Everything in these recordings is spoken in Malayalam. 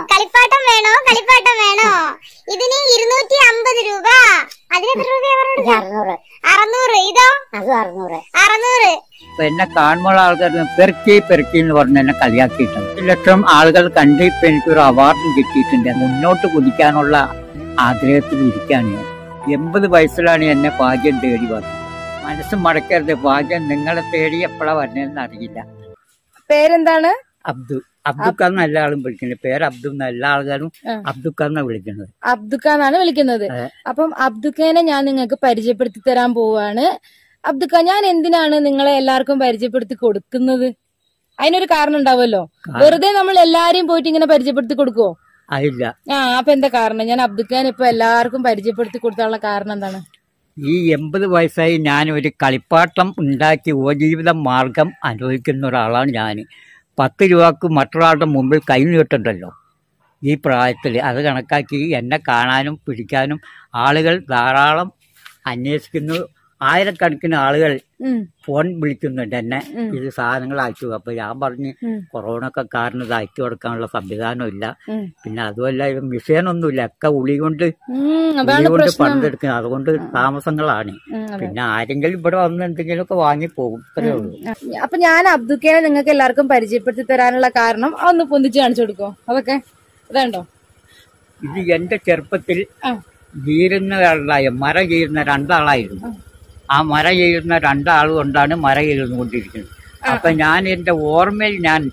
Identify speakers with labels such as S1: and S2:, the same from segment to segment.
S1: കളിപ്പാട്ടം വേണോ കളിപ്പാട്ടം വേണോ ഇതിന് ഇരുന്നൂറ്റി അമ്പത് രൂപ അതിന് എത്ര രൂപയാ പറഞ്ഞത്
S2: അറുന്നൂറ്
S1: അറുന്നൂറ് ഇതോ
S2: അതും അറുന്നൂറ്
S1: അറുന്നൂറ്
S3: അപ്പൊ എന്നെ കാണുമ്പോൾ ആൾക്കാർ പെറുക്കി പെറുക്കി എന്ന് പറഞ്ഞ് എന്നെ കളിയാക്കിയിട്ടുണ്ട് ഒരു ലക്ഷം ആളുകൾ കണ്ട് ഇപ്പൊ എനിക്കൊരു അവാർഡും കിട്ടിയിട്ടുണ്ട് മുന്നോട്ട് കുതിക്കാനുള്ള ആഗ്രഹത്തിൽ ഇരിക്കുകയാണ് ഞാൻ എൺപത് വയസ്സിലാണ് എന്നെ ഭാഗ്യം തേടി വന്നത് മനസ്സ് മടക്കരുത് ഭാഗ്യം നിങ്ങളെ തേടി എപ്പോഴാ വരുന്നതെന്ന് അറിയില്ല
S4: പേരെന്താണ്
S3: അബ്ദു അബ്ദുക്ക നല്ല ആളും വിളിക്കുന്നത് പേര് അബ്ദു എന്ന എല്ലാ ആൾക്കാരും
S4: ആ.
S3: അബ്ദുക്ക എന്നാ വിളിക്കുന്നത്
S4: അബ്ദുക്ക എന്നാണ് വിളിക്കുന്നത്
S3: അതെ.
S4: അപ്പം അബ്ദുക്കേനെ ഞാൻ നിങ്ങൾക്ക് പരിചയപ്പെടുത്തി തരാൻ പോവാണ് അബ്ദുക്ക ഞാൻ എന്തിനാണ് നിങ്ങളെ എല്ലാവർക്കും പരിചയപ്പെടുത്തി കൊടുക്കുന്നത് അതിനൊരു കാരണം ഉണ്ടാവുമല്ലോ വെറുതെ നമ്മൾ എല്ലാരെയും പോയിട്ട് ഇങ്ങനെ പരിചയപ്പെടുത്തി കൊടുക്കുവോ
S3: അതില്ല
S4: ആ അപ്പൊ എന്താ കാരണം ഞാൻ അബ്ദുക്കാൻ ഇപ്പൊ എല്ലാവർക്കും പരിചയപ്പെടുത്തി കൊടുക്കാനുള്ള കാരണം എന്താണ്
S3: ഈ എൺപത് വയസ്സായി ഞാൻ ഒരു കളിപ്പാട്ടം ഉണ്ടാക്കി ഉപജീവിത മാർഗം അനുഭവിക്കുന്ന ഒരാളാണ് ഞാൻ പത്ത് രൂപക്ക് മറ്റൊരാളുടെ മുമ്പിൽ കൈ നീട്ടുണ്ടല്ലോ ഈ പ്രായത്തിൽ അത് കണക്കാക്കി എന്നെ കാണാനും പിടിക്കാനും ആളുകൾ ധാരാളം അന്വേഷിക്കുന്നു ആയിരക്കണക്കിന് ആളുകൾ
S4: ഉം,
S3: ഫോൺ വിളിക്കുന്നുണ്ട് എന്നെ
S4: ഉം.
S3: ഇത് സാധനങ്ങൾ അയച്ചു അപ്പൊ ഞാൻ പറഞ്ഞ്
S4: ഉം.
S3: കൊറോണ ഒക്കെ കാരണം ഇത് അയച്ചു കൊടുക്കാനുള്ള സംവിധാനം ഇല്ല
S4: ഉം.
S3: പിന്നെ അതുമല്ല ഇത് മിഷീനൊന്നുമില്ല ഒക്കെ ഉളി കൊണ്ട്
S4: ഉം,
S3: ഉളി
S4: അതാണ്
S3: കൊണ്ട്
S4: പ്രശ്നം
S3: പണിതെടുക്കുന്നത് അതുകൊണ്ട് താമസങ്ങളാണ്
S4: ഉം, അതെ.
S3: പിന്നെ ആരെങ്കിലും ഇവിടെ വന്ന് എന്തെങ്കിലുമൊക്കെ വാങ്ങി പോകും ഇത്രേ ഉള്ളൂ
S4: അപ്പൊ ഞാൻ അബ്ദുക്കേനെ നിങ്ങൾക്ക് എല്ലാവർക്കും പരിചയപ്പെടുത്തി തരാനുള്ള കാരണം അതൊന്ന് പൊന്തിച്ച് കാണിച്ചു കൊടുക്കോ അതൊക്കെ ഇതാണ്ടോ
S3: ഇത് എന്റെ ചെറുപ്പത്തിൽ
S4: ആ.
S3: കീറുന്നവരായ മര കീറുന്ന രണ്ടാളായിരുന്നു ആ മര കീറുന്ന രണ്ടാൾ കൊണ്ടാണ് മര കീറുന്നുകൊണ്ടിരിക്കുന്നത് അപ്പൊ ഞാൻ എന്റെ ഓർമ്മയിൽ ഞാൻ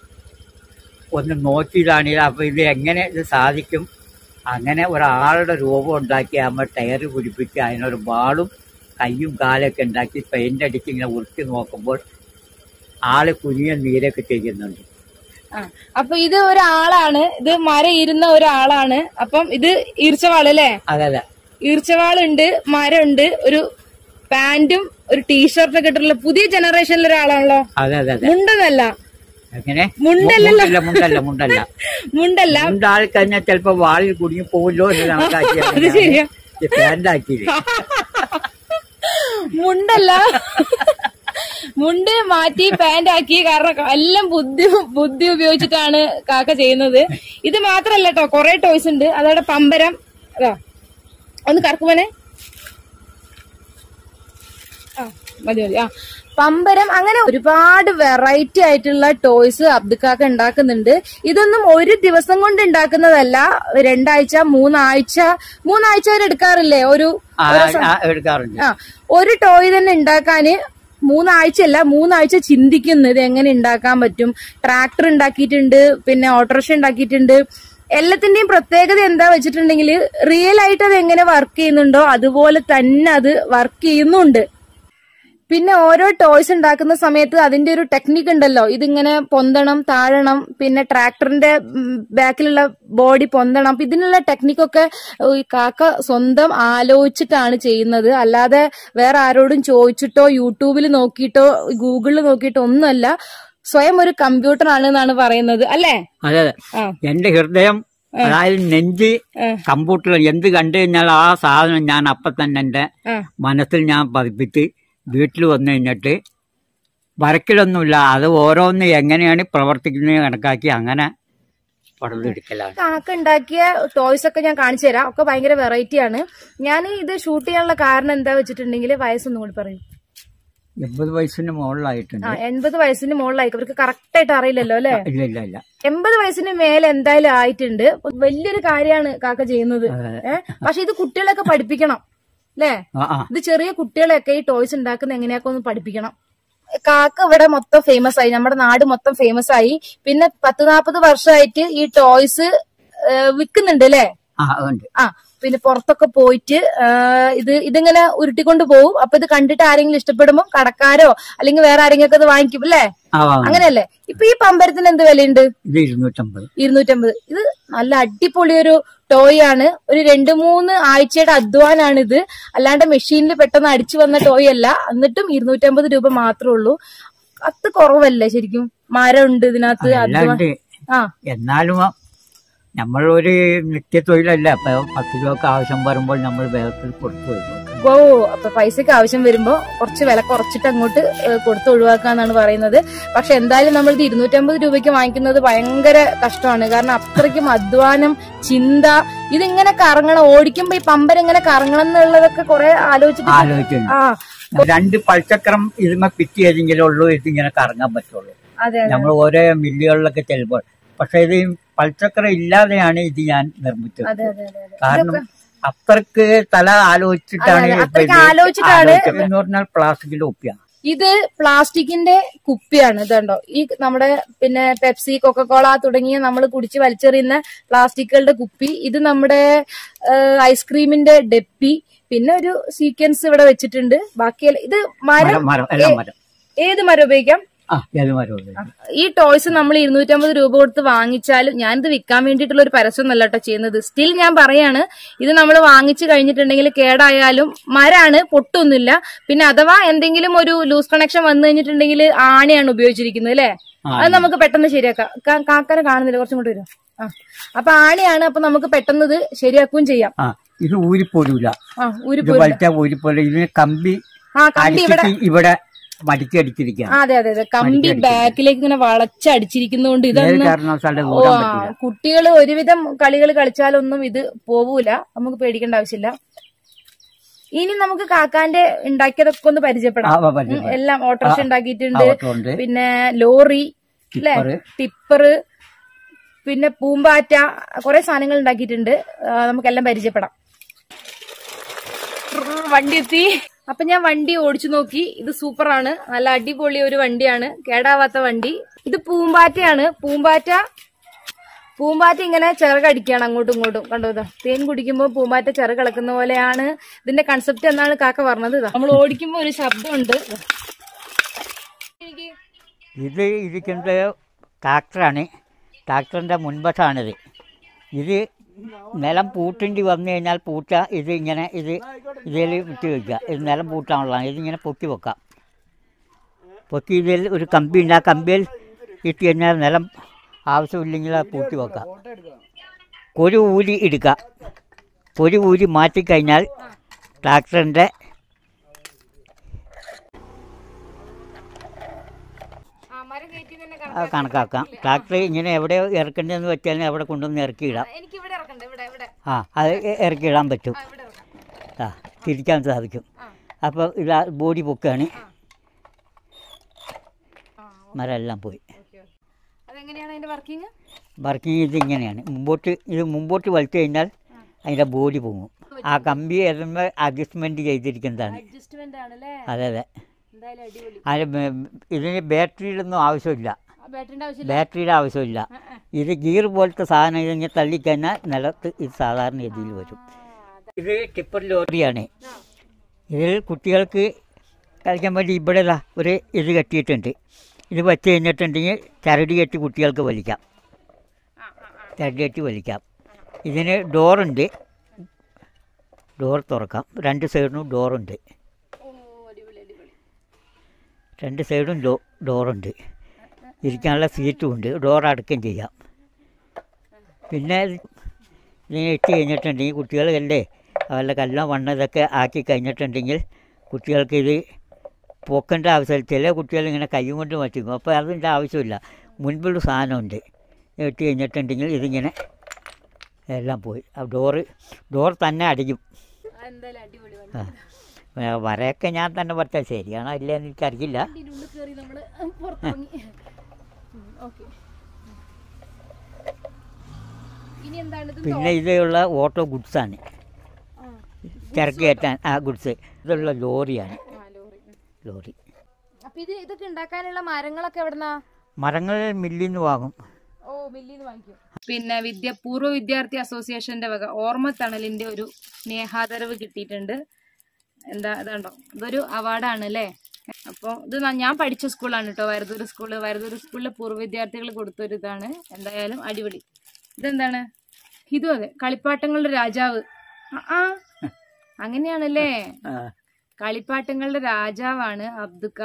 S3: ഒന്ന് നോക്കിയതാണ് ഇത് അപ്പൊ ഇത് എങ്ങനെ ഇത് സാധിക്കും അങ്ങനെ ഒരാളുടെ രൂപം ഉണ്ടാക്കി നമ്മൾ ടയർ പിടിപ്പിച്ച് അതിനൊരു ബാളും കയ്യും കാലൊക്കെ ഉണ്ടാക്കി പെയിന്റ് അടിച്ച് ഇങ്ങനെ ഉരുട്ടി നോക്കുമ്പോൾ ആള് കുനിയ നീരൊക്കെ ചെയ്യുന്നുണ്ട്
S4: ആ അപ്പൊ ഇത് ഒരാളാണ് ഇത് മര ഇരുന്ന ഒരാളാണ് അപ്പം ഇത് ഈർച്ചവാള് അല്ലേ
S3: അതെ അതെ
S4: ഈർച്ചവാളുണ്ട് മരമുണ്ട് ഒരു പാന്റും ഒരു ടീഷർട്ടൊക്കെ ഇട്ടിട്ടുള്ള പുതിയ ജനറേഷനിലെ ഒരാളാണല്ലോ
S3: അതെ അതെ അതെ
S4: മുണ്ടെന്നല്ല
S3: എങ്ങനെ
S4: മുണ്ടല്ലല്ലോ.
S3: മുണ്ടല്ല മുണ്ടല്ല മുണ്ടല്ല
S4: മുണ്ടല്ല
S3: മുണ്ടാൾ കഴിഞ്ഞാൽ ചിലപ്പോ വാളിൽ കുടുങ്ങി പോവല്ലോ എന്ന്
S4: അത്
S3: കണക്കാക്കിയാണ്
S4: ശരിയാ
S3: പാൻറ്റാക്കിയത്
S4: മുണ്ടല്ല മുണ്ട് മാറ്റി പാന്റ് ആക്കി കാരണം എല്ലാം ബുദ്ധി ബുദ്ധി ഉപയോഗിച്ചിട്ടാണ് കാക്ക ചെയ്യുന്നത് ഇത് മാത്രല്ല കേട്ടോ കൊറേ ടോയ്സ് ഉണ്ട് അതോടെ പമ്പരം അതാ ഒന്ന് കറക്കുമോനെ ആ മതി മതി ആ പമ്പരം അങ്ങനെ ഒരുപാട് വെറൈറ്റി ആയിട്ടുള്ള ടോയ്സ് അബ്ദുക്കാക്ക ഉണ്ടാക്കുന്നുണ്ട് ഇതൊന്നും ഒരു ദിവസം കൊണ്ട് ഉണ്ടാക്കുന്നതല്ല രണ്ടാഴ്ച മൂന്നാഴ്ച മൂന്നാഴ്ച വരെ എടുക്കാറില്ലേ ഒരു
S3: ആ,
S4: ഓരോ സ-
S3: ആ, എടുക്കാറുണ്ട്
S4: ആ ഒരു ടോയ് തന്നെ ഉണ്ടാക്കാന് മൂന്നാഴ്ചയല്ല മൂന്നാഴ്ച ചിന്തിക്കുന്നു ഇത് എങ്ങനെ ഉണ്ടാക്കാൻ പറ്റും ട്രാക്ടർ ഉണ്ടാക്കിയിട്ടുണ്ട് പിന്നെ ഓട്ടോറിക്ഷ ഉണ്ടാക്കിയിട്ടുണ്ട് എല്ലാത്തിന്റെയും പ്രത്യേകത എന്താ വെച്ചിട്ടുണ്ടെങ്കിൽ റിയൽ ആയിട്ട് അത് എങ്ങനെ വർക്ക് ചെയ്യുന്നുണ്ടോ അതുപോലെ തന്നെ അത് വർക്ക് ചെയ്യുന്നുണ്ട് പിന്നെ ഓരോ ടോയ്സ് ഉണ്ടാക്കുന്ന സമയത്ത് അതിന്റെ ഒരു ടെക്നിക്ക് ഉണ്ടല്ലോ ഇതിങ്ങനെ പൊന്തണം താഴണം പിന്നെ ട്രാക്ടറിന്റെ ബാക്കിലുള്ള ബോഡി പൊന്തണം അപ്പൊ ഇതിനുള്ള ടെക്നിക്കൊക്കെ ഈ കാക്ക സ്വന്തം ആലോചിച്ചിട്ടാണ് ചെയ്യുന്നത് അല്ലാതെ വേറെ ആരോടും ചോദിച്ചിട്ടോ യൂട്യൂബിൽ നോക്കിയിട്ടോ ഗൂഗിളിൽ നോക്കിയിട്ടോ ഒന്നുമല്ല സ്വയം ഒരു കമ്പ്യൂട്ടർ ആണ് എന്നാണ് പറയുന്നത് അല്ലേ
S3: അതെ അതെ
S4: ആ
S3: എന്റെ ഹൃദയം അതായത് നെഞ്ച്
S4: ആ.
S3: കമ്പ്യൂട്ടറിൽ എന്ത് കണ്ടു കഴിഞ്ഞാൽ ആ സാധനം ഞാൻ അപ്പൊ തന്നെ എന്റെ
S4: ആ
S3: മനസ്സിൽ ഞാൻ പതിപ്പിച്ച് വീട്ടിൽ വന്നു കഴിഞ്ഞിട്ട് വരക്കലൊന്നുമില്ല അത് ഓരോന്ന് എങ്ങനെയാണ് പ്രവർത്തിക്കുന്നത് കണക്കാക്കി അങ്ങനെ പടർന്നെടുക്കലാണ്
S4: കാക്ക ഉണ്ടാക്കിയ ടോയ്സ് ഒക്കെ ഞാൻ കാണിച്ചു തരാം ഒക്കെ ഭയങ്കര വെറൈറ്റി ആണ് ഞാൻ ഇത് ഷൂട്ട് ചെയ്യാനുള്ള കാരണം എന്താ വെച്ചിട്ടുണ്ടെങ്കിൽ വയസ്സൊന്നും കൂടി പറയും
S3: എൺപത് വയസ്സിന് മുകളിലായിട്ടുണ്ട്
S4: ആ എൺപത് വയസ്സിന് മുകളിലായി അവർക്ക് കറക്റ്റ് ആയിട്ട് അറിയില്ലല്ലോ അല്ലെ
S3: ഇല്ല ഇല്ല ഇല്ല
S4: എൺപത് വയസ്സിന് മേലെ എന്തായാലും ആയിട്ടുണ്ട് വലിയൊരു കാര്യമാണ് കാക്ക ചെയ്യുന്നത്
S3: അതെ.
S4: ഏഹ് പക്ഷെ ഇത് കുട്ടികളെയൊക്കെ പഠിപ്പിക്കണം അല്ലേ
S3: ആ ആ
S4: ഇത് ചെറിയ കുട്ടികളെയൊക്കെ ഈ ടോയ്സ് ഉണ്ടാക്കുന്ന എങ്ങനെയൊക്കെ ഒന്ന് പഠിപ്പിക്കണം കാക്ക ഇവിടെ മൊത്തം ഫേമസ് ആയി നമ്മുടെ നാട് മൊത്തം ഫേമസ് ആയി പിന്നെ പത്ത് നാപ്പത് വർഷമായിട്ട് ഈ ടോയ്സ് വിൽക്കുന്നുണ്ട് അല്ലേ
S3: ആ ഉണ്ട്
S4: ആ പിന്നെ പുറത്തൊക്കെ പോയിട്ട് ആ, ഇത് ഇതിങ്ങനെ ഉരുട്ടിക്കൊണ്ട് പോകും അപ്പൊ ഇത് കണ്ടിട്ട് ആരെങ്കിലും ഇഷ്ടപ്പെടുമ്പോ കടക്കാരോ അല്ലെങ്കിൽ വേറെ ആരെങ്കിലും ഒക്കെ ഇത് വാങ്ങിക്കും അല്ലേ
S3: ആ വാങ്ങും.
S4: അങ്ങനെയല്ലേ ഇപ്പൊ ഈ പമ്പരത്തിന് എന്ത് വിലയുണ്ട്
S3: ഇത് ഇരുന്നൂറ്റമ്പത്
S4: ഇരുന്നൂറ്റമ്പത് ഇത് നല്ല അടിപൊളി ഒരു ടോയ് ആണ് ഒരു രണ്ട് മൂന്ന് ആഴ്ചയുടെ അധ്വാനാണ് ഇത് അല്ലാണ്ട് മെഷീനിൽ പെട്ടെന്ന് അടിച്ചു വന്ന ടോയ് അല്ല എന്നിട്ടും ഇരുന്നൂറ്റമ്പത് രൂപ മാത്രമേ ഉള്ളൂ അത് കുറവല്ലേ ശരിക്കും മരം ഉണ്ട് ഇതിനകത്ത് അധ്വാനം
S3: അല്ലാണ്ട്
S4: ആ
S3: എന്നാലും നമ്മളൊരു നിത്യത്തൊഴിലല്ല അപ്പൊ പത്ത് രൂപക്ക് ആവശ്യം വരുമ്പോൾ നമ്മൾ വേഗത്തിൽ കൊടുത്തു വരും
S4: ഓ അപ്പൊ പൈസക്ക് ആവശ്യം വരുമ്പോ കുറച്ച് വില കുറച്ചിട്ട് അങ്ങോട്ട് ഏ, കൊടുത്ത് ഒഴിവാക്കാന്നാണ് പറയുന്നത് പക്ഷെ എന്തായാലും നമ്മൾ ഇത് ഇരുന്നൂറ്റമ്പത് രൂപയ്ക്ക് വാങ്ങിക്കുന്നത് ഭയങ്കര കഷ്ടമാണ് കാരണം അത്രയ്ക്കും അധ്വാനം ചിന്ത ഇതിങ്ങനെ കറങ്ങണം ഓടിക്കുമ്പോ ഈ പമ്പരം ഇങ്ങനെ കറങ്ങണം എന്നുള്ളതൊക്കെ കുറെ ആലോചിച്ചിട്ട്
S3: ആലോചിക്കുന്നു
S4: ആ
S3: രണ്ട് പൾച്ചക്രം ഇതിമ പിറ്റി ഏതെങ്കിലും ഉള്ളൂ ഇതിങ്ങനെ കറങ്ങാൻ പറ്റുള്ളൂ
S4: അതെ അതെ
S3: നമ്മൾ ഓരോ മില്ലുകളിലൊക്കെ ചെല്ലുമ്പോൾ പക്ഷെ ഇത് പൾച്ചക്രം ഇല്ലാതെയാണ് ഇത് ഞാൻ നിർമ്മിച്ചത്
S4: അതെ അതെ അതെ അതെ
S3: കാരണം അത്രക്ക് തല ആലോചിച്ചിട്ടാണ്
S4: അതെ, അതെ.
S3: ഇപ്പൊ ഇത്
S4: അത്രയ്ക്ക് ആലോചിച്ചിട്ടാണ്
S3: ആലോചിച്ചത്. എന്ന് പറഞ്ഞാൽ പ്ലാസ്റ്റിക്കിന്റെ ഒപ്പിയാണ്
S4: ഇത് പ്ലാസ്റ്റിക്കിന്റെ കുപ്പിയാണ് ഇതുണ്ടോ ഈ നമ്മുടെ പിന്നെ പെപ്സി കൊക്കക്കോള തുടങ്ങിയ നമ്മൾ കുടിച്ച് വലിച്ചെറിയുന്ന പ്ലാസ്റ്റിക്കുകളുടെ കുപ്പി ഇത് നമ്മുടെ ഐസ്ക്രീമിന്റെ ഡെപ്പി പിന്നെ ഒരു സീക്വൻസ് ഇവിടെ വെച്ചിട്ടുണ്ട് ബാക്കിയെല്ലാം ഇത് മരം
S3: മരം മരം എല്ലാം മരം
S4: ഏത് മരം ഉപയോഗിക്കാം
S3: ആ ഏത് മരം ഉപയോഗിക്കും.
S4: ഈ ടോയ്സ് നമ്മൾ ഇരുന്നൂറ്റമ്പത് രൂപ കൊടുത്ത് വാങ്ങിച്ചാലും ഞാനിത് വിൽക്കാൻ വേണ്ടിയിട്ടുള്ള ഒരു പരസ്യമൊന്നല്ല കേട്ടോ ചെയ്യുന്നത് സ്റ്റിൽ ഞാൻ പറയാണ് ഇത് നമ്മൾ വാങ്ങിച്ചു കഴിഞ്ഞിട്ടുണ്ടെങ്കിൽ കേടായാലും മരാണ് പൊട്ടൊന്നുമില്ല പിന്നെ അഥവാ എന്തെങ്കിലും ഒരു ലൂസ് കണക്ഷൻ വന്നു കഴിഞ്ഞിട്ടുണ്ടെങ്കിൽ ആണിയാണ് ഉപയോഗിച്ചിരിക്കുന്നത് അല്ലേ
S3: ആ,
S4: അത് നമുക്ക് പെട്ടെന്ന് ശരിയാക്കാം കാ- കാക്കനെ കാണുന്നില്ല കുറച്ചും കൂടി വരും ആ അപ്പൊ ആണിയാണ് അപ്പൊ നമുക്ക് പെട്ടെന്ന് ഇത് ശരിയാക്കുകയും ചെയ്യാം
S3: ആ ഇത് ഊരിപ്പോരൂല
S4: ആ ഒരു
S3: ഇത് വലിച്ച ഊരിപ്പോലെ ഇതിന് കമ്പി
S4: ആ കമ്പി ഇവിടെ
S3: അടിച്ചിട്ട് ഇവിടെ മടിച്ചടിച്ചിരിക്കുകയാണ്
S4: ആ, അതെ അതെ അതെ കമ്പി ബാക്കിലേക്ക് ഇങ്ങനെ വളച്ചടിച്ചിരിക്കുന്നതുകൊണ്ട്
S3: ഏത്
S4: ഇതൊന്നും
S3: കാരണവശാലും
S4: ഓ
S3: ഊരാൻ പറ്റില്ല
S4: കുട്ടികൾ ഒരുവിധം കളികൾ കളിച്ചാലൊന്നും ഇത് പോവൂല നമുക്ക് പേടിക്കേണ്ട ആവശ്യമില്ല ഇനി നമുക്ക് കാക്കാന്റെ ഉണ്ടാക്കിയതൊക്കെ ഒന്ന് പരിചയപ്പെടാം
S3: ആ, പരിചയം.
S4: ഉം, എല്ലാം ഓട്ടോറിക്ഷ ഉണ്ടാക്കിയിട്ടുണ്ട്
S3: ഉണ്ട്
S4: പിന്നെ ലോറി അല്ലെ
S3: ടിപ്പറ്.
S4: ടിപ്പറ് പിന്നെ പൂമ്പാറ്റ കുറെ സാധനങ്ങൾ ഉണ്ടാക്കിയിട്ടുണ്ട് ആ, നമുക്കെല്ലാം പരിചയപ്പെടാം ട്രർ വണ്ടി എത്തി അപ്പൊ ഞാൻ വണ്ടി ഓടിച്ചു നോക്കി ഇത് സൂപ്പറാണ് നല്ല അടിപൊളി ഒരു വണ്ടിയാണ് കേടാവാത്ത വണ്ടി ഇത് പൂമ്പാറ്റയാണ് പൂമ്പാറ്റ പൂമ്പാറ്റ ഇങ്ങനെ ചിറകടിക്കുകയാണ് അങ്ങോട്ടും ഇങ്ങോട്ടും കണ്ടോ ഇതാ തേൻ കുടിക്കുമ്പോൾ പൂമ്പാറ്റ ചിറകിളക്കുന്ന പോലെയാണ് ഇതിന്റെ കൺസെപ്റ്റ് എന്നാണ് കാക്ക പറഞ്ഞത് ഇതാ നമ്മൾ ഓടിക്കുമ്പോൾ ഒരു ശബ്ദമുണ്ട് ഇതാ.
S3: ഇത് ഇരിക്കുന്നത് ട്രാക്ടറാണ് ട്രാക്ടറിൻ്റെ മുൻവശമാണിത് ഇത് നിലം പൂട്ടേണ്ടി വന്നു കഴിഞ്ഞാൽ പൂട്ട ഇത് ഇങ്ങനെ ഇത് ഇതിൽ വിട്ട് വയ്ക്കുക ഇത് നിലം പൂട്ടാനുള്ളതാണ് ഇതിങ്ങനെ പൊക്കി വെക്കാം പൊക്കി ഇതിൽ ഒരു കമ്പി ഉണ്ട് ആ കമ്പിയിൽ ഇട്ട് കഴിഞ്ഞാൽ നിലം ആവശ്യമില്ലെങ്കിൽ അത് പൂട്ടി വെക്കാം ഒരു ഊരി എടുക്കുക ഒരു ഊരി മാറ്റിക്കഴിഞ്ഞാൽ ട്രാക്ടറിൻ്റെ ആ, കണക്കാക്കാം ട്രാക്ടർ ഇങ്ങനെ എവിടെ ഇറക്കേണ്ടതെന്ന് വെച്ചാൽ അവിടെ കൊണ്ടുവന്ന് ഇറക്കിയിടാം
S4: എനിക്ക് ഇവിടെ ഇറക്കണ്ട ഇവിടെ ഇവിടെ
S3: ആ അത് ഇ- ഇറക്കിയിടാൻ പറ്റും
S4: ആ, ഇവിടെ ഇറക്കാം
S3: ആ തിരിക്കാൻ സാധിക്കും
S4: ആ.
S3: അപ്പോൾ ഇതാ ബോഡി പൊക്കാണ്
S4: ആ,
S3: മരം എല്ലാം പോയി
S4: ഓക്കെ അതെങ്ങനെയാണ് അതിന്റെ വർക്കിംഗ്
S3: വർക്കിംഗ് ഇത് ഇങ്ങനെയാണ് മുമ്പോട്ട് ഇത് മുമ്പോട്ട് വലിച്ചു കഴിഞ്ഞാൽ അതിൻ്റെ ബോഡി പൊങ്ങും ആ കമ്പി എല്ലാം അഡ്ജസ്റ്റ്മെൻറ്റ് ചെയ്തിരിക്കുന്നതാണ്
S4: അഡ്ജസ്റ്റ്മെന്റ് ആണല്ലേ
S3: അതെ അതെ
S4: എന്തായാലും അടിപൊളി
S3: അതിന് ബേ- ഇതിന് ബാറ്ററിയിലൊന്നും ആവശ്യമില്ല
S4: ബാറ്ററിന്റെ ആവശ്യമില്ല
S3: ബാറ്ററിയുടെ ആവശ്യമില്ല
S4: ആ, ആ.
S3: ഇത് ഗിയർ പോലത്തെ സാധനം ഇതിങ്ങനെ തള്ളിക്കഴിഞ്ഞാൽ നിലത്ത് ഇത് സാധാരണ രീതിയിൽ വരും ഇത് ടിപ്പർ ലോറിയാണ് ഇതിൽ കുട്ടികൾക്ക് കളിക്കാൻ വേണ്ടി ഇവിടെ ദാ ഒരു ഇത് കെട്ടിയിട്ടുണ്ട് ഇത് വെച്ച് കഴിഞ്ഞിട്ടുണ്ടെങ്കിൽ ചരടി കെട്ടി കുട്ടികൾക്ക് വലിക്കാം ചരടി കെട്ടി വലിക്കാം ഇതിന് ഡോറുണ്ട് ഡോർ തുറക്കാം രണ്ട് സൈഡിനും ഡോറുണ്ട്
S4: ഓ അടിപൊളി അടിപൊളി
S3: രണ്ട് സൈഡും ഡോ ഡോറുണ്ട് ഇരിക്കാനുള്ള സീറ്റും ഉണ്ട് ഡോർ അടക്കം ചെയ്യാം പിന്നെ ഇത് ഇതിനെ ഇട്ട് കഴിഞ്ഞിട്ടുണ്ടെങ്കിൽ കുട്ടികളല്ലേ അവരുടെ കല്ലോ മണ്ണ് ഇതൊക്കെ ആക്കി കഴിഞ്ഞിട്ടുണ്ടെങ്കിൽ കുട്ടികൾക്ക് ഇത് പൊക്കേണ്ട ആവശ്യമില്ല ചില കുട്ടികൾ ഇങ്ങനെ കൈ കൊണ്ട് മറ്റിക്കും അപ്പോൾ അതിൻ്റെ ആവശ്യമില്ല മുൻപൊരു സാധനമുണ്ട് ഇട്ട് കഴിഞ്ഞിട്ടുണ്ടെങ്കിൽ ഇതിങ്ങനെ എല്ലാം പോയി ആ ഡോറ് ഡോർ തന്നെ അടിക്കും
S4: ആ, എന്തായാലും അടിപൊളി
S3: ആ പിന്നെ വരയൊക്കെ ഞാൻ തന്നെ പറഞ്ഞാൽ ശരിയാണോ ഇല്ലയെന്ന് എനിക്കറിയില്ല
S4: വണ്ടിയുടെ ഉള്ളിൽ കയറി നമ്മള് പുറത്തിറങ്ങി ഓക്കെ ഇനി എന്താണ് ഇത്
S3: പിന്നെ ഇതുള്ള ഓട്ടോ ഗുഡ്സാണ്
S4: ആ,
S3: ചരക്ക് കയറ്റാൻ ആ ഗുഡ്സ് ഇതുള്ള ലോറിയാണ്
S4: ആ, ലോറി ഉം.
S3: ലോറി
S4: അപ്പൊ ഇത് ഇതൊക്കെ ഉണ്ടാക്കാനുള്ള മരങ്ങളൊക്കെ എവിടുന്നാ
S3: മരങ്ങൾ മില്ലിൽ നിന്ന് വാങ്ങും
S4: ഓ മില്ലിന്ന് വാങ്ങിക്കും പിന്നെ വിദ്യ പൂർവ്വ വിദ്യാർത്ഥി അസോസിയേഷന്റെ വക ഓർമ്മ തണലിന്റെ ഒരു സ്നേഹാദരവ് കിട്ടിയിട്ടുണ്ട് എന്താ ഇതാണ്ടോ ഇതൊരു അവാർഡാണ് അല്ലേ അപ്പോൾ ഇത് ന- ഞാൻ പഠിച്ച സ്കൂളാണ് കേട്ടോ വരദൂർ സ്കൂള് വരദൂർ സ്കൂളിലെ പൂർവ്വ വിദ്യാർത്ഥികൾ കൊടുത്തൊരു ഇതാണ് എന്തായാലും അടിപൊളി ഇതെന്താണ് ഇതും അതെ കളിപ്പാട്ടങ്ങളുടെ രാജാവ് ആ, ആ അങ്ങനെയാണല്ലേ കളിപ്പാട്ടങ്ങളുടെ രാജാവാണ് Abdukka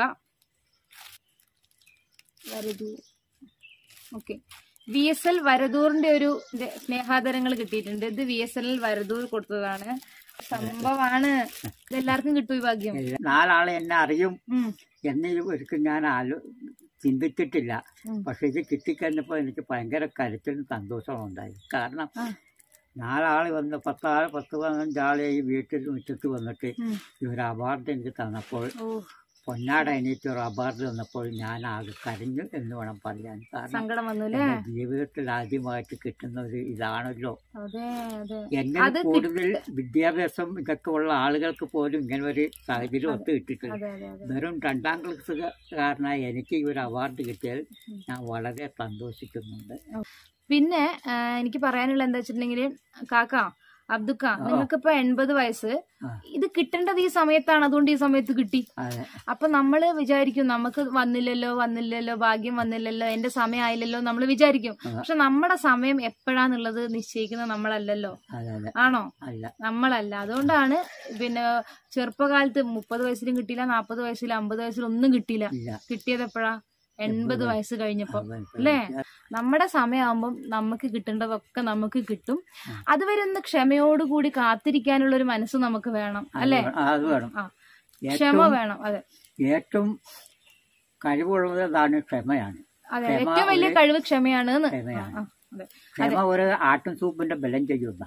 S4: Varadoor okay V S L വരദൂറിന്റെ ഒരു ഇത് സ്നേഹാദരങ്ങൾ കിട്ടിയിട്ടുണ്ട് ഇത് വി എസ് എൽ വരദൂർ കൊടുത്തതാണ് സംഭവമാണ് ഇതെല്ലാവർക്കും കിട്ടും ഈ ഭാഗ്യം
S3: എല്ലാ- നാലാളെ എന്നെ അറിയും
S4: ഉം.
S3: എന്ന് ഒരിക്കലും ഞാൻ ആലോ ചിന്തിച്ചിട്ടില്ല
S4: ഉം.
S3: പക്ഷെ ഇത് കിട്ടിക്കഴിഞ്ഞപ്പോൾ എനിക്ക് ഭയങ്കര കരുത്തിനും സന്തോഷവും ഉണ്ടായി കാരണം
S4: ആ.
S3: നാലാള് വന്ന് പത്താള് പത്ത് പതിനഞ്ചാളെ ഈ വീട്ടിൽ മുറ്റത്ത് വന്നിട്ട്
S4: ഉം.
S3: ഈ ഒരു അവാർഡ് എനിക്ക് തന്നപ്പോൾ
S4: ഓ
S3: പൊന്നാട എനിക്ക് ഒരു അവാർഡ് തന്നപ്പോൾ ഞാൻ ആകെ കരഞ്ഞു എന്ന് വേണം പറയാൻ കാരണം
S4: സങ്കടം വന്നു അല്ലേ
S3: എന്റെ ജീവിതത്തിൽ ആദ്യമായിട്ട് കിട്ടുന്ന ഒരു ഇതാണല്ലോ
S4: അതെ അതെ
S3: എങ്ങനെ
S4: അത്
S3: കൂടുതൽ വിദ്യാഭ്യാസം ഇതൊക്കെ ഉള്ള ആളുകൾക്ക് പോലും ഇങ്ങനെ ഒരു സാഹചര്യം ഒത്തു കിട്ടിയിട്ടില്ല
S4: അതെ അതെ അതെ
S3: വെറും രണ്ടാം ക്ലാസ്സുകാരനായി എനിക്ക് ഈ ഒരു അവാർഡ് കിട്ടിയാൽ ഞാൻ വളരെ സന്തോഷിക്കുന്നുണ്ട്
S4: പിന്നെ ആ, എനിക്ക് പറയാനുള്ള എന്താ വെച്ചിട്ടുണ്ടെങ്കിൽ കാക്ക അബ്ദുക്ക നിങ്ങൾക്കിപ്പോ എൺപത് വയസ്സ്
S3: ആ.
S4: ഇത് കിട്ടേണ്ടത് ഈ സമയത്താണ് അതുകൊണ്ട് ഈ സമയത്ത് കിട്ടി
S3: അതെ
S4: അപ്പൊ നമ്മള് വിചാരിക്കും നമുക്ക് വന്നില്ലല്ലോ വന്നില്ലല്ലോ ഭാഗ്യം വന്നില്ലല്ലോ എന്റെ സമയമായില്ലല്ലോ നമ്മൾ വിചാരിക്കും
S3: ആ.
S4: പക്ഷെ നമ്മുടെ സമയം എപ്പോഴാന്നുള്ളത് നിശ്ചയിക്കുന്നത് നമ്മളല്ലല്ലോ
S3: അതെ അതെ
S4: ആണോ
S3: അല്ല
S4: നമ്മളല്ല അതുകൊണ്ടാണ് പിന്നെ ചെറുപ്പകാലത്ത് മുപ്പത് വയസ്സിലും കിട്ടിയില്ല നാപ്പത് വയസ്സിലും അമ്പത് വയസ്സിലും ഒന്നും കിട്ടിയില്ല
S3: ഇല്ല
S4: കിട്ടിയത് എപ്പോഴാ എൺപത് വയസ്സ് കഴിഞ്ഞപ്പോ
S3: അതെ,
S4: അല്ലേ നമ്മുടെ സമയമാകുമ്പം നമുക്ക് കിട്ടേണ്ടതൊക്കെ നമുക്ക് കിട്ടും
S3: ആ.
S4: അതുവരെ ഒന്ന് ക്ഷമയോടുകൂടി കാത്തിരിക്കാനുള്ള ഒരു മനസ്സ് നമുക്ക് വേണം അല്ലേ
S3: ആ, അത് വേണം
S4: ആ ക്ഷമ
S3: ഏറ്റവും
S4: വേണം അതെ
S3: ഏറ്റവും കഴിവുള്ളത് അതാണ് ക്ഷമയാണ്
S4: അതെ
S3: ക്ഷമ
S4: ഏറ്റവും വലിയ
S3: ഒരു-
S4: കഴിവ് ക്ഷമയാണ് എന്ന്. ആ,
S3: ക്ഷമയാണ്.
S4: ആ, അതെ
S3: ക്ഷമ ഒരു ആട്ടും സൂപ്പിന്റെ ബലം ചെയ്യുന്ന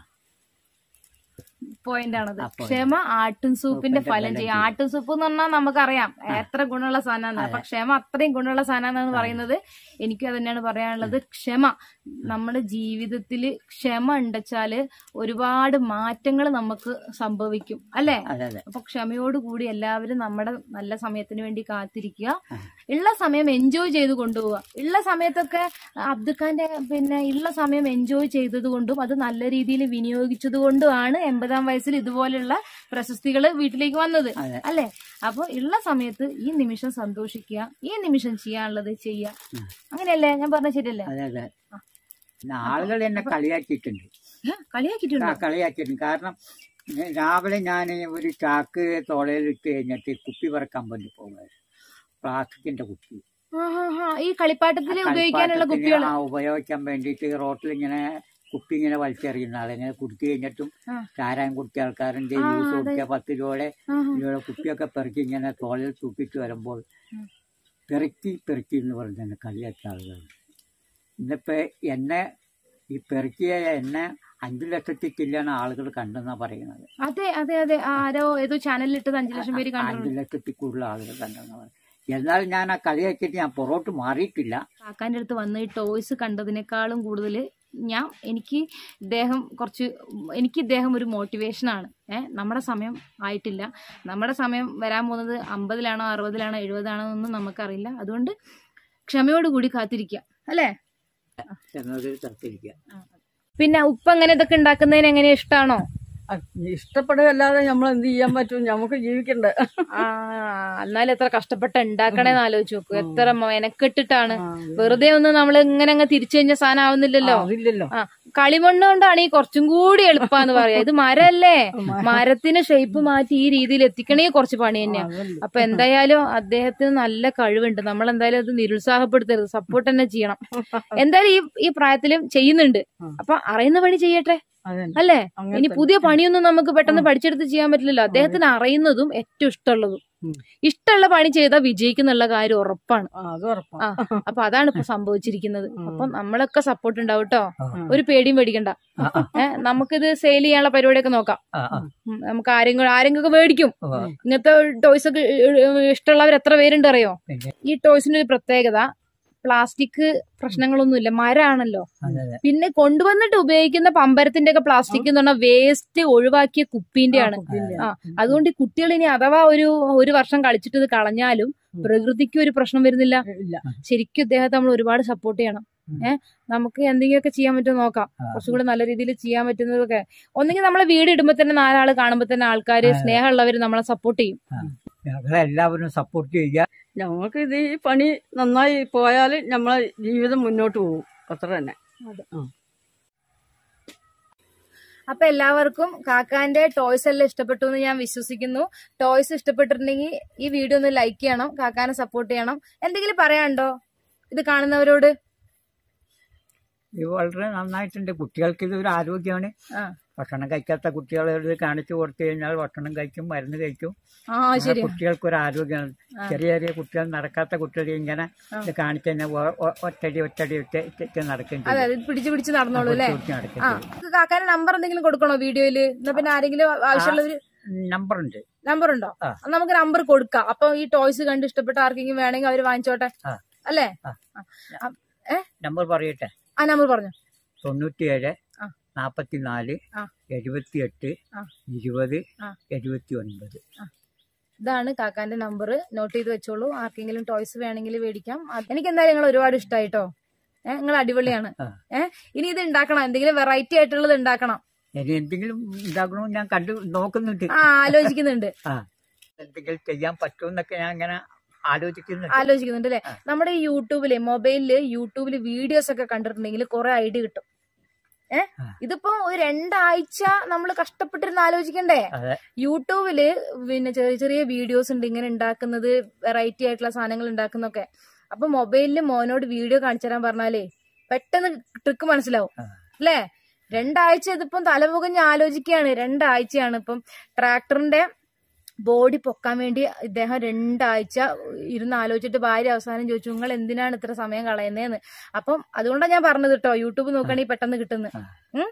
S4: പോയിന്റ് ആണത്
S3: ആ, point.
S4: ക്ഷമ ആട്ടും സൂപ്പിന്റെ
S3: സൂപ്പിന്റെ
S4: ഫലം
S3: ഫലം
S4: ചെയ്യും ആട്ടും സൂപ്പ് എന്ന് പറഞ്ഞാൽ നമുക്കറിയാം എത്ര ഗുണമുള്ള സാധനമാണ് അപ്പൊ ക്ഷമ അത്രയും ഗുണമുള്ള സാധനമാണെന്ന് പറയുന്നത് എനിക്ക് അത് തന്നെയാണ് പറയാനുള്ളത് ക്ഷമ നമ്മുടെ ജീവിതത്തിൽ ക്ഷമ ഉണ്ടച്ചാല് ഒരുപാട് മാറ്റങ്ങൾ നമുക്ക് സംഭവിക്കും അല്ലെ
S3: അതെ അതെ
S4: അപ്പൊ ക്ഷമയോടുകൂടി എല്ലാവരും നമ്മുടെ നല്ല സമയത്തിന് വേണ്ടി കാത്തിരിക്കുക
S3: ആ.
S4: ഉള്ള സമയം എൻജോയ് ചെയ്ത് കൊണ്ടുപോവുക ഉള്ള സമയത്തൊക്കെ അബ്ദുഖാന്റെ പിന്നെ ഉള്ള സമയം എൻജോയ് ചെയ്തത് കൊണ്ടും അത് നല്ല രീതിയിൽ വിനിയോഗിച്ചത് കൊണ്ടുമാണ് എൺപതാം വയസ്സിൽ ഇതുപോലുള്ള പ്രശസ്തികൾ വീട്ടിലേക്ക് വന്നത്
S3: അതെ.
S4: അല്ലെ അപ്പൊ ഉള്ള സമയത്ത് ഈ നിമിഷം സന്തോഷിക്കുക ഈ നിമിഷം ചെയ്യാനുള്ളത് ചെയ്യുക
S3: ഉം.
S4: അങ്ങനെയല്ലേ ഞാൻ പറഞ്ഞ ശരിയല്ലേ
S3: അതെ അതെ പിന്നെ ആളുകൾ എന്നെ കളിയാക്കിയിട്ടുണ്ട്
S4: ഏ, കളിയാക്കിയിട്ടുണ്ടോ
S3: ആ, കളിയാക്കിയിട്ടുണ്ട് കാരണം ഞാൻ രാവിലെ ഞാൻ ഒരു ചാക്ക് തോളയിലിട്ട് കഴിഞ്ഞിട്ട് കുപ്പി പറക്കാൻ വേണ്ടി പോകുമായിരുന്നു പ്ലാസ്റ്റിക്കിന്റെ കുപ്പി
S4: ആ, ആ, ആ. ഈ കളിപ്പാട്ടത്തിൽ ഉപയോഗിക്കാനുള്ള
S3: കളിപ്പാട്ടത്തിന്
S4: കുപ്പികൾ
S3: ആ ഉപയോഗിക്കാൻ വേണ്ടിയിട്ട് റോട്ടിൽ ഇങ്ങനെ കുപ്പി ഇങ്ങനെ വലിച്ചെറിയുന്ന ആളിങ്ങനെ കുടിച്ചു കഴിഞ്ഞിട്ടും
S4: ആ.
S3: ചാരായം കുടിച്ച ആൾക്കാരുണ്ട്
S4: ആ,
S3: ജ്യൂസ്
S4: അതെ.
S3: കുടിച്ച പത്ത് രൂപയുടെ
S4: ആ, ആ.
S3: രൂപയുടെ കുപ്പിയൊക്കെ പെറുക്കി ഇങ്ങനെ തോളിൽ തൂക്കിയിട്ട് വരുമ്പോൾ
S4: ഉം.
S3: പെറുക്കി പെറുക്കി എന്ന് പറഞ്ഞ് എന്നെ കളിയാക്കിയ ആളുകൾ ഇന്നിപ്പോ എന്നെ ഈ പെറുക്കിയ എന്നെ അഞ്ചു ലക്ഷത്തി ചില്ലാണ് ആളുകൾ കണ്ടെന്നാ പറയുന്നത്
S4: അതെ അതെ അതെ ആരോ ഏതോ ചാനലിൽ ഇട്ടത് അഞ്ചു ലക്ഷം പേര് കണ്ടു
S3: അഞ്ചു ലക്ഷത്തിൽ കൂടുതൽ ആളുകൾ കണ്ടെന്നാ പറയുന്നത് എന്നാൽ ഞാൻ ആ കളിയാക്കിയിട്ട് ഞാൻ പുറകോട്ട് മാറിയിട്ടില്ല
S4: കാക്കാന്റെ അടുത്ത് വന്ന് ഈ ടോയ്സ് കണ്ടതിനേക്കാളും കൂടുതൽ ഞാൻ എനിക്ക് ഇദ്ദേഹം കുറച്ച് എനിക്ക് ഇദ്ദേഹം ഒരു മോട്ടിവേഷനാണ് ഏഹ് നമ്മുടെ സമയം ആയിട്ടില്ല നമ്മുടെ സമയം വരാൻ പോകുന്നത് അമ്പതിലാണോ അറുപതിലാണോ എഴുപതാണോ എന്നൊന്നും നമുക്കറിയില്ല അതുകൊണ്ട് ക്ഷമയോടുകൂടി കാത്തിരിക്കുക അല്ലേ
S3: എന്നതിൽ തരത്തിരിക്കുക
S4: പിന്നെ ഉപ്പ് അങ്ങനെ ഇതൊക്കെ ഉണ്ടാക്കുന്നതിന് എങ്ങനെ ഇഷ്ടമാണോ
S2: ഇഷ്ടപ്പെടുകയല്ലാതെ നമ്മൾ എന്ത് ചെയ്യാൻ പറ്റും നമുക്ക് ജീവിക്കണ്ടേ
S4: ആ എന്നാലും എത്ര കഷ്ടപ്പെട്ട് ഉണ്ടാക്കണേന്ന് ആലോചിച്ച് നോക്കൂ എത്ര മെനക്കെട്ടിട്ടാണ് വെറുതെ ഒന്നും നമ്മൾ ഇങ്ങനെ അങ്ങ് തിരിച്ചു കഴിഞ്ഞ സാധനം ആവുന്നില്ലല്ലോ
S2: അതില്ലല്ലോ
S4: ആ കളിമണ്ണ് കൊണ്ടാണ് ഈ കുറച്ചും കൂടി എളുപ്പാന്ന് പറയാ ഇത് മരല്ലേ മരത്തിന് ഷേപ്പ് മാറ്റി ഈ രീതിയിൽ എത്തിക്കണേ കുറച്ച് പണി തന്നെയാ അപ്പൊ എന്തായാലും അദ്ദേഹത്തിന് നല്ല കഴിവുണ്ട് നമ്മൾ എന്തായാലും അത് നിരുത്സാഹപ്പെടുത്തരുത് സപ്പോർട്ട് തന്നെ ചെയ്യണം എന്തായാലും ഈ ഈ പ്രായത്തിലും ചെയ്യുന്നുണ്ട് അപ്പൊ അറിയുന്ന പണി ചെയ്യട്ടെ
S2: അതന്നെ
S4: അല്ലേ
S2: അങ്ങനെ
S4: ഇനി
S2: തന്നെ.
S4: പുതിയ പണിയൊന്നും നമുക്ക് പെട്ടെന്ന് പഠിച്ചെടുത്ത് ചെയ്യാൻ പറ്റില്ലല്ലോ അദ്ദേഹത്തിന് അറിയുന്നതും ഏറ്റവും ഇഷ്ടമുള്ളതും
S2: ഉം.
S4: ഇഷ്ടമുള്ള പണി ചെയ്താൽ വിജയിക്കുന്നുള്ള കാര്യം ഉറപ്പാണ്
S2: ആ, അത് ഉറപ്പാ
S4: ആ അപ്പൊ അതാണ് ഇപ്പൊ സംഭവിച്ചിരിക്കുന്നത്
S2: ഉം.
S4: അപ്പം നമ്മളൊക്കെ സപ്പോർട്ട് ഉണ്ടാവും കേട്ടോ
S2: ഉം.
S4: ഒരു പേടിയും പേടിക്കണ്ട ഏഹ് നമുക്കിത് സെയിൽ ചെയ്യാനുള്ള പരിപാടിയൊക്കെ നോക്കാം ഉം, നമുക്ക് ആരെങ്കിലും ആരെങ്കിലും മേടിക്കും ഇങ്ങനത്തെ ടോയ്സ് ഒക്കെ ഇഷ്ടമുള്ളവർ എത്ര പേരുണ്ട് അറിയോ
S3: പിന്നെ.
S4: ഈ ടോയ്സിന്റെ ഒരു പ്രത്യേകത പ്ലാസ്റ്റിക് പ്രശ്നങ്ങളൊന്നുമില്ല മരമാണല്ലോ
S3: അതെ അതെ
S4: പിന്നെ കൊണ്ടുവന്നിട്ട് ഉപയോഗിക്കുന്ന പമ്പരത്തിന്റെ ഒക്കെ പ്ലാസ്റ്റിക് എന്ന് പറഞ്ഞാൽ വേസ്റ്റ് ഒഴിവാക്കിയ കുപ്പീന്റെയാണ് ആ അതുകൊണ്ട് ഈ കുട്ടികൾ ഇനി അഥവാ ഒരു ഒരു വർഷം കളിച്ചിട്ട് ഇത് കളഞ്ഞാലും പ്രകൃതിക്ക് ഒരു പ്രശ്നം വരുന്നില്ല
S2: ഇല്ല
S4: ശരിക്കും ഇദ്ദേഹത്തെ നമ്മൾ ഒരുപാട് സപ്പോർട്ട് ചെയ്യണം
S3: ഉം.
S4: ഏഹ് നമുക്ക് എന്തെങ്കിലുമൊക്കെ ചെയ്യാൻ പറ്റുമോ നോക്കാം
S3: ആ.
S4: കുറച്ചും കൂടെ നല്ല രീതിയിൽ ചെയ്യാൻ പറ്റുന്നതൊക്കെ ഒന്നെങ്കിൽ നമ്മളെ വീട് ഇടുമ്പോ തന്നെ നാലാള് കാണുമ്പോ തന്നെ ആൾക്കാര്
S3: ആ.
S4: സ്നേഹമുള്ളവര് നമ്മളെ സപ്പോർട്ട് ചെയ്യും
S3: ഞങ്ങളെല്ലാവരും സപ്പോർട്ട് ചെയ്യുക
S2: ഞങ്ങൾക്ക് ഇത് ഈ പണി നന്നായി പോയാൽ നമ്മളെ ജീവിതം മുന്നോട്ട് പോകും അത്ര തന്നെ
S4: അപ്പൊ എല്ലാവർക്കും കാക്കാന്റെ ടോയ്സ് എല്ലാം ഇഷ്ടപ്പെട്ടു എന്ന് ഞാൻ വിശ്വസിക്കുന്നു ടോയ്സ് ഇഷ്ടപ്പെട്ടിട്ടുണ്ടെങ്കിൽ ഈ വീഡിയോ ഒന്ന് ലൈക്ക് ചെയ്യണം കാക്കാനെ സപ്പോർട്ട് ചെയ്യണം എന്തെങ്കിലും പറയാനുണ്ടോ ഇത് കാണുന്നവരോട്
S3: ഇത് വളരെ നന്നായിട്ടുണ്ട് കുട്ടികൾക്ക് ഇത് ഒരു ആരോഗ്യമാണ്
S4: ആ
S3: ഭക്ഷണം കഴിക്കാത്ത കുട്ടികളോട് കാണിച്ചു കൊടുത്തു കഴിഞ്ഞാൽ ഭക്ഷണം കഴിക്കും മരുന്ന് കഴിക്കും
S4: ആ ശരി
S3: കുട്ടികൾക്ക് ഒരു ആരോഗ്യമാണ് ചെറിയ ചെറിയ കുട്ടികൾ നടക്കാത്ത കുട്ടികൾ ഇങ്ങനെ ഇത് കാണിച്ചു കഴിഞ്ഞാൽ ഒ- ഒ- ഒറ്റടി ഒറ്റടി ഒറ്റ ഒറ്റ നടക്കും
S4: അതെ അതെ പിടിച്ച് പിടിച്ച് നടന്നോളൂ അല്ലേ
S3: കുട്ടി നടക്കും
S4: ആ നമുക്ക് കാക്കാന്റെ നമ്പർ എന്തെങ്കിലും കൊടുക്കണോ വീഡിയോയില് എന്നാ പിന്നെ ആരെങ്കിലും ആവശ്യമുള്ളവര്
S3: നമ്പർ ഉണ്ട്
S4: നമ്പർ ഉണ്ടോ
S3: ആ.
S4: അപ്പൊ നമുക്ക് നമ്പർ കൊടുക്കാം അപ്പൊ ഈ ടോയ്സ് കണ്ട് ഇഷ്ടപ്പെട്ട ആർക്കെങ്കിലും വേണമെങ്കിൽ അവര് വാങ്ങിച്ചോട്ടെ
S3: ആ.
S4: അല്ലേ
S3: ആ.
S4: ആ. ആ. ഏ
S3: നമ്പർ പറയട്ടെ
S4: ആ നമ്പർ പറഞ്ഞു
S3: തൊണ്ണൂറ്റിയേഴ്
S4: ആ.
S3: നാപ്പത്തിനാല്
S4: ആ.
S3: എഴുപത്തിയെട്ട്
S4: ആ.
S3: ഇരുപത്
S4: ആ.
S3: എഴുപത്തി ഒൻപത്
S4: ഇതാണ് കാക്കാന്റെ നമ്പർ നോട്ട് ചെയ്ത് വെച്ചോളൂ ആർക്കെങ്കിലും ടോയ്സ് വേണമെങ്കിൽ മേടിക്കാം അത് എനിക്ക് എന്തായാലും നിങ്ങൾ ഒരുപാട് ഇഷ്ടമായിട്ടോ ഏഹ് നിങ്ങൾ അടിപൊളിയാണ്
S3: ആ.
S4: ഏഹ് ഇനി ഇത് ഉണ്ടാക്കണം എന്തെങ്കിലും വെറൈറ്റി ആയിട്ടുള്ളത് ഉണ്ടാക്കണം
S3: ഇനി എന്തെങ്കിലും ഉണ്ടാക്കണമെന്ന് ഞാൻ കണ്ടു നോക്കുന്നുണ്ട്
S4: ആ ആലോചിക്കുന്നുണ്ട്
S3: ആ എന്തെങ്കിലും ചെയ്യാൻ പറ്റുമെന്നൊക്കെ ഞാൻ ഇങ്ങനെ ആലോചിക്കുന്നുണ്ട്
S4: ആലോചിക്കുന്നുണ്ട് അല്ലെ നമ്മുടെ ഈ യൂട്യൂബില് മൊബൈലില് യൂട്യൂബില് വീഡിയോസ് ഒക്കെ കണ്ടിട്ടുണ്ടെങ്കിൽ കുറെ ഐഡിയ കിട്ടും ഏ
S3: ആ.
S4: ഇതിപ്പോ ഒരു രണ്ടാഴ്ച നമ്മൾ കഷ്ടപ്പെട്ടിരുന്ന് ആലോചിക്കണ്ടേ
S3: അതെ
S4: യൂട്യൂബില് പിന്നെ ചെറിയ ചെറിയ വീഡിയോസ് ഉണ്ട് ഇങ്ങനെ ഉണ്ടാക്കുന്നത് വെറൈറ്റി ആയിട്ടുള്ള സാധനങ്ങൾ ഉണ്ടാക്കുന്നൊക്കെ അപ്പൊ മൊബൈലില് മോനോട് വീഡിയോ കാണിച്ചു തരാൻ പറഞ്ഞാലേ പെട്ടെന്ന് ട്രിക്ക് മനസ്സിലാവും
S3: ആ.
S4: അല്ലേ രണ്ടാഴ്ച ഇതിപ്പം തലപുകഞ്ഞ് ആലോചിക്കുകയാണ് രണ്ടാഴ്ചയാണ് ഇപ്പം ട്രാക്ടറിന്റെ ബോഡി പൊക്കാൻ വേണ്ടി ഇദ്ദേഹം രണ്ടാഴ്ച ഇരുന്ന് ആലോചിച്ചിട്ട് ഭാര്യ അവസാനം ചോദിച്ചു നിങ്ങൾ എന്തിനാണ് ഇത്ര സമയം കളയുന്നതെന്ന് അപ്പം അതുകൊണ്ടാണ് ഞാൻ പറഞ്ഞത് കേട്ടോ യൂട്യൂബ് നോക്കുകയാണെങ്കിൽ പെട്ടെന്ന് കിട്ടുന്നു
S3: ആ.
S4: ഉം?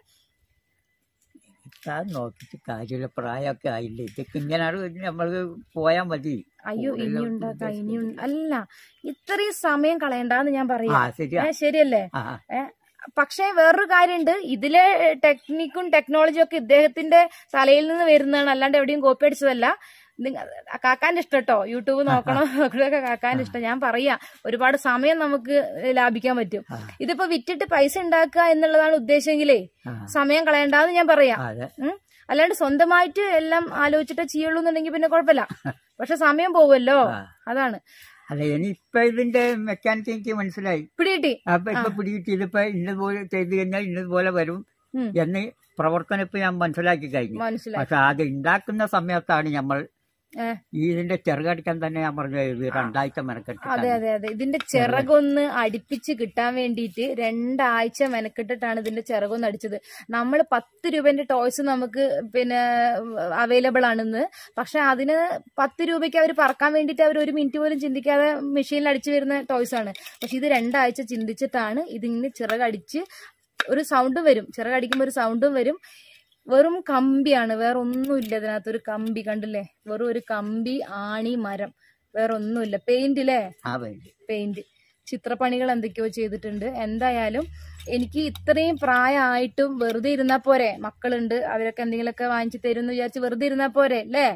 S3: താൻ നോക്കിയിട്ട് കാര്യമില്ല പ്രായമൊക്കെ ആയില്ലേ ഇതൊക്കെ ഇങ്ങനെയാണ് നമ്മൾ പോയാൽ മതി
S4: അയ്യോ ഇനി
S3: കൂടുതൽ
S4: ഉണ്ടാക്കാം
S3: ഉദ്ദേശിക്കുന്നത്.
S4: ഇനി ഉണ്ട- അല്ല ഇത്രയും സമയം കളയണ്ടെന്ന് ഞാൻ
S3: ആ
S4: പറയാം
S3: ശരിയാ
S4: ഏ, ശരിയല്ലേ
S3: ആ ആ.
S4: ഏ, പക്ഷേ വേറൊരു കാര്യമുണ്ട് ഇതിലെ ടെക്നിക്കും ടെക്നോളജിയും ഒക്കെ ഇദ്ദേഹത്തിന്റെ തലയിൽ നിന്ന് വരുന്നതാണ് അല്ലാണ്ട് എവിടെയും കോപ്പി അടിച്ചതല്ല നിങ്ങ- കാക്കാന്റെ ഇഷ്ടം കേട്ടോ യൂട്യൂബ് നോക്കണോ നോക്കണൊക്കെ കാക്കാന്റെ ഇഷ്ടം ഞാൻ പറയാ ഒരുപാട് സമയം നമുക്ക് ലാഭിക്കാൻ പറ്റും
S3: ആ.
S4: ഇതിപ്പോ വിറ്റിട്ട് പൈസ ഉണ്ടാക്കുക എന്നുള്ളതാണ് ഉദ്ദേശമെങ്കിലേ
S3: ആ.
S4: സമയം കളയണ്ടെന്ന് ഞാൻ പറയാം
S3: ആ, അതെ
S4: ഉം. അല്ലാണ്ട് സ്വന്തമായിട്ട് എല്ലാം ആലോചിച്ചിട്ടേ ചെയ്യുള്ളൂ എന്നുണ്ടെങ്കിൽ പിന്നെ കുഴപ്പമില്ല പക്ഷെ സമയം പോകുമല്ലോ
S3: ആ.
S4: അതാണ്
S3: അല്ല ഇനി ഇപ്പൊ ഇതിന്റെ മെക്കാനിക്ക് എനിക്ക് മനസ്സിലായി
S4: പിടികിട്ടി
S3: അപ്പൊ ഇപ്പൊ പിടികിട്ടി ഇതിപ്പോ ഇന്നതുപോലെ ചെയ്ത് കഴിഞ്ഞാൽ ഇന്നതുപോലെ വരും
S4: ഉം.
S3: എന്ന് പ്രവർത്തനം ഇപ്പൊ ഞാൻ മനസ്സിലാക്കി കഴിഞ്ഞു
S4: മനസ്സിലായി
S3: പക്ഷെ അത് ഉണ്ടാക്കുന്ന സമയത്താണ് നമ്മൾ
S4: ഏ.
S3: ഈ ഇതിന്റെ ചെറുകടിക്കാൻ തന്നെ ഞാൻ പറഞ്ഞു ഇത് രണ്ടാഴ്ച മെനക്കെട്ട്
S4: അതെ അതെ അതെ ഇതിന്റെ ചിറകൊന്ന് അടുപ്പിച്ച് കിട്ടാൻ വേണ്ടിയിട്ട് രണ്ടാഴ്ച മെനക്കെട്ടിട്ടാണ് ഇതിന്റെ ചിറകൊന്ന് അടിച്ചത് നമ്മൾ പത്ത് രൂപന്റെ ടോയ്സ് നമുക്ക് പിന്നെ അവൈലബിൾ ആണെന്ന് പക്ഷെ അതിന് പത്ത് രൂപയ്ക്ക് അവർ പറക്കാൻ വേണ്ടിയിട്ട് അവർ ഒരു മിനിറ്റ് പോലും ചിന്തിക്കാതെ മെഷീനിൽ അടിച്ചു വരുന്ന ടോയ്സ് ആണ് പക്ഷെ ഇത് രണ്ടാഴ്ച ചിന്തിച്ചിട്ടാണ് ഇതിങ്ങനെ ചിറകടിച്ച് ഒരു സൗണ്ടും വരും ചിറകടിക്കുമ്പോൾ ഒരു സൗണ്ടും വരും വെറും കമ്പിയാണ് വേറെ ഒന്നുമില്ല ഇതിനകത്ത് ഒരു കമ്പി കണ്ടില്ലേ വെറും ഒരു കമ്പി ആണി മരം വേറെ ഒന്നുമില്ല പെയിന്റ് അല്ലേ
S3: ആ വേണ്ടി
S4: പെയിന്റ് ചിത്രപ്പണികൾ എന്തൊക്കെയോ ചെയ്തിട്ടുണ്ട് എന്തായാലും എനിക്ക് ഇത്രയും പ്രായമായിട്ടും വെറുതെ ഇരുന്നാ പോരെ മക്കളുണ്ട് അവരൊക്കെ എന്തെങ്കിലുമൊക്കെ വാങ്ങിച്ചു തരും എന്ന് വിചാരിച്ച് വെറുതെ ഇരുന്നാ പോരെ അല്ലേ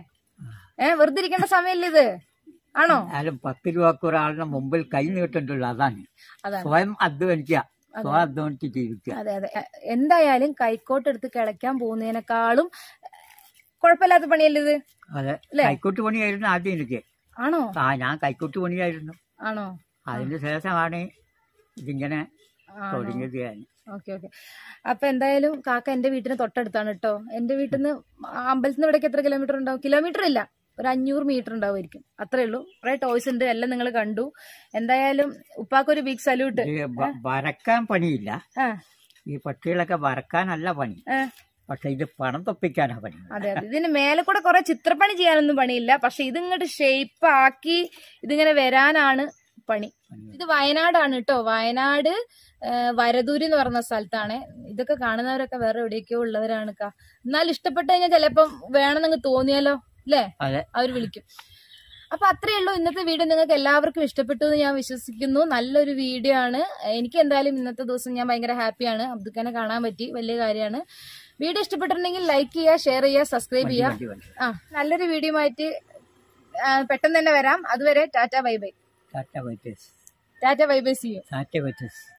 S4: ഏ വെറുതെ ഇരിക്കേണ്ട സമയമല്ലേ ഇത് ആണോ
S3: എന്നാലും പത്ത് രൂപക്ക് ഒരാളുടെ മുമ്പിൽ കൈ നീട്ടേണ്ടുള്ള അതാണ്
S4: അതാണ്
S3: സ്വയം അധ്വാനിക്കുക സ്വയം അധ്വാനിച്ച് ജീവിക്കുക
S4: അതെ അതെ എന്തായാലും കൈക്കോട്ടെടുത്ത് കിളയ്ക്കാൻ പോകുന്നതിനേക്കാളും കുഴപ്പമില്ലാത്ത പണിയല്ലേ ഇത്
S3: അതെ
S4: അല്ലേ?
S3: കൈക്കോട്ട് പണിയായിരുന്നു ആദ്യം എനിക്ക്
S4: ആണോ
S3: ആ ഞാൻ കൈക്കോട്ട് പണിയായിരുന്നു
S4: ആണോ
S3: അതിന് ശേഷമാണ് ഇതിങ്ങനെ
S4: ആണോ
S3: തുടങ്ങിയത് ഞാൻ
S4: ഓക്കെ ഓക്കെ അപ്പൊ എന്തായാലും കാക്ക എന്റെ വീട്ടിന് തൊട്ടടുത്താണ് കേട്ടോ എന്റെ വീട്ടിൽ നിന്ന് അമ്പലത്തിൽ നിന്ന് ഇവിടേക്ക് എത്ര കിലോമീറ്റർ ഉണ്ടാവും കിലോമീറ്റർ ഇല്ല ഒരു അഞ്ഞൂറ് മീറ്റർ ഉണ്ടാവുമായിരിക്കും അത്രേ ഉള്ളൂ കുറെ ടോയ്സ് ഉണ്ട് എല്ലാം നിങ്ങൾ കണ്ടു എന്തായാലും ഉപ്പാക്കൊരു ബിഗ് സല്യൂട്ട്
S3: ഇത് വ- വരക്കാൻ പണിയില്ല
S4: ആ
S3: ഈ പക്ഷികളൊക്കെ വരക്കാനല്ല പണി
S4: ആ,
S3: പക്ഷെ ഇത് പണം തൊപ്പിക്കാനാ പണി
S4: അതെ അതെ ഇതിന് മേലെ കൂടെ കുറെ ചിത്രപ്പണി ചെയ്യാനൊന്നും പണിയില്ല പക്ഷെ ഇതിങ്ങോട്ട് ഷേപ്പ് ആക്കി ഇതിങ്ങനെ വരാനാണ് പണി ഇത് വയനാടാണ് കേട്ടോ വയനാട് ആ, വരദൂര് എന്ന് പറഞ്ഞ സ്ഥലത്താണ് ഇതൊക്കെ കാണുന്നവരൊക്കെ വേറെ എവിടെയൊക്കെയോ ഉള്ളവരാണ് കാ എന്നാൽ ഇഷ്ടപ്പെട്ട് കഴിഞ്ഞാൽ ചിലപ്പം വേണമെന്നങ്ങ് തോന്നിയാലോ അല്ലേ
S3: അതെ
S4: അവർ വിളിക്കും അപ്പൊ അത്രയേ ഉള്ളൂ ഇന്നത്തെ വീഡിയോ നിങ്ങൾക്ക് എല്ലാവർക്കും ഇഷ്ടപ്പെട്ടു എന്ന് ഞാൻ വിശ്വസിക്കുന്നു നല്ലൊരു വീഡിയോ ആണ് എനിക്ക് എന്തായാലും ഇന്നത്തെ ദിവസം ഞാൻ ഭയങ്കര ഹാപ്പിയാണ് അബ്ദുഖാനെ കാണാൻ പറ്റി വലിയ കാര്യമാണ് വീഡിയോ ഇഷ്ടപ്പെട്ടിട്ടുണ്ടെങ്കിൽ ലൈക്ക് ചെയ്യുക ഷെയർ ചെയ്യുക സബ്സ്ക്രൈബ് ചെയ്യുക
S3: വണ്ടി വണ്ടി
S4: ആ നല്ലൊരു വീഡിയോ ആയിട്ട് ആ, പെട്ടെന്ന് തന്നെ വരാം അതുവരെ tata bye bye
S3: tata writers
S4: tata bye bye see you
S3: tata വൈറ്റേഴ്സ്